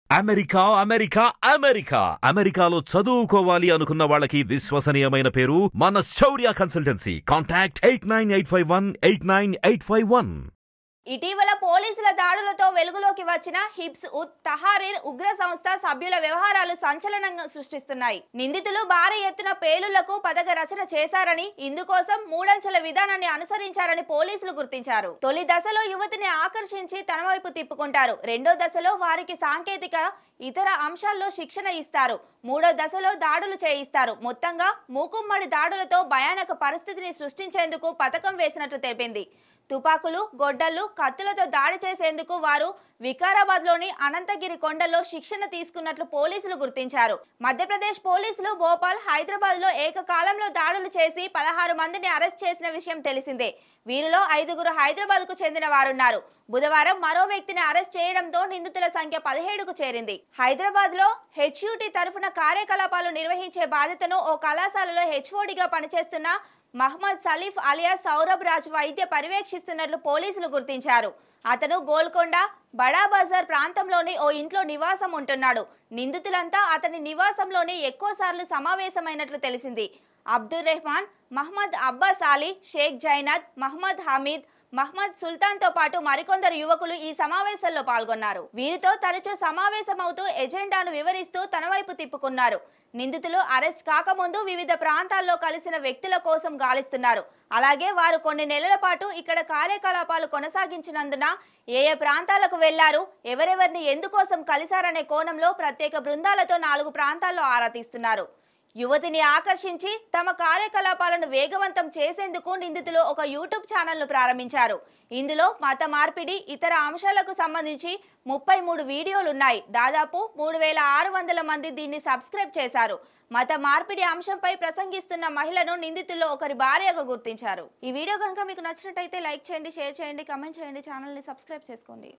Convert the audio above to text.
America America America అమెరికాలో చదువుకోవాలి అనుకున్న వాళ్ళకి విశ్వసనీయమైన పేరు మన Shourya consultancy contact eight nine eight five one eight nine eight five one ఇటీవల పోలీసుల దాడులతో వెలుగులోకి వచ్చిన హిబ్స్ ఉత్ తహారీర్ ఉగ్ర సంస్థ సభ్యుల వ్యవహారాలు సంచలనంగా సృష్టిస్తున్నాయి నిందితులు భారీ ఎత్తున పేలుళ్లకు పథక రచన చేశారని ఇందుకోసం మూడంచెల విధానాన్ని అనుసరించారని పోలీసులు గుర్తించారు తొలి దశలో యువతిని ఆకర్షించి తన వైపు తిప్పుకుంటారు రెండో దశలో వారికి సాంకేతిక ఇతర అంశాల్లో శిక్షణ ఇస్తారు మూడో దశలో దాడులు చేయిస్తారు మొత్తంగా మూకుమ్మడి దాడులతో భయానక పరిస్థితిని సృష్టించేందుకు పథకం వేసినట్లు తెలిపింది తుపాకులు గొడ్డళ్లు కత్తులతో దాడి చేసేందుకు వారు వికారాబాద్లోని అనంతగిరి కొండల్లో శిక్షణ తీసుకున్నట్లు పోలీసులు గుర్తించారు మధ్యప్రదేశ్ పోలీసులు భోపాల్ హైదరాబాద్లో ఏకకాలంలో దాడులు చేసి పదహారు మందిని అరెస్ట్ చేసిన విషయం తెలిసిందే వీరిలో ఐదుగురు హైదరాబాద్కు చెందిన వారున్నారు బుధవారం మరో వ్యక్తిని అరెస్ట్ చేయడంతో నిందితుల సంఖ్య పదిహేడుకు చేరింది హైదరాబాద్ లో హెచ్యూటీ తరఫున కార్యకలాపాలు నిర్వహించే బాధ్యతను ఓ కళాశాలలో హెచ్ఓడిగా పనిచేస్తున్న మహమ్మద్ సలీఫ్ అలియా సౌరభ్ రాజ్ వైద్య పర్యవేక్షిస్తున్నట్లు పోలీసులు గుర్తించారు అతను గోల్కొండ బడా బజార్ ప్రాంతంలోని ఓ ఇంట్లో నివాసం ఉంటున్నాడు నిందితులంతా అతని నివాసంలోనే ఎక్కువసార్లు సమావేశమైనట్లు తెలిసింది అబ్దుల్ రెహమాన్ మహమ్మద్ అబ్బాస్ అలీ షేక్ జైనద్ మహమ్మద్ హమీద్ మహమ్మద్ సుల్తాన్ తో పాటు మరికొందరు యువకులు ఈ సమావేశంలో పాల్గొన్నారు వీరితో తరచూ సమావేశమవుతూ ఎజెండాను వివరిస్తూ తన వైపు తిప్పుకున్నారు నిందితులు అరెస్ట్ కాకముందు వివిధ ప్రాంతాల్లో కలిసిన వ్యక్తుల కోసం గాలిస్తున్నారు అలాగే వారు కొన్ని నెలల పాటు ఇక్కడ కార్యకలాపాలు కొనసాగించినందున ఏ ఏ ప్రాంతాలకు వెళ్లారు ఎవరెవరిని ఎందుకోసం కలిశారనే కోణంలో ప్రత్యేక బృందాలతో నాలుగు ప్రాంతాల్లో ఆరా తీస్తున్నారు యువతిని ఆకర్షించి తమ కార్యకలాపాలను వేగవంతం చేసేందుకు నిందితులు ఒక యూట్యూబ్ ఛానల్ను ప్రారంభించారు ఇందులో మత మార్పిడి ఇతర అంశాలకు సంబంధించి ముప్పై మూడు వీడియోలున్నాయి దాదాపు మూడు వేల ఆరు వందల మంది దీన్ని సబ్స్క్రైబ్ చేశారు మత మార్పిడి అంశంపై ప్రసంగిస్తున్న మహిళను నిందితుల్లో ఒకరి భార్యగా గుర్తించారు ఈ వీడియో కనుక మీకు నచ్చినట్టయితే లైక్ చేయండి షేర్ చేయండి కమెంట్ చేయండి ఛానల్ని సబ్స్క్రైబ్ చేసుకోండి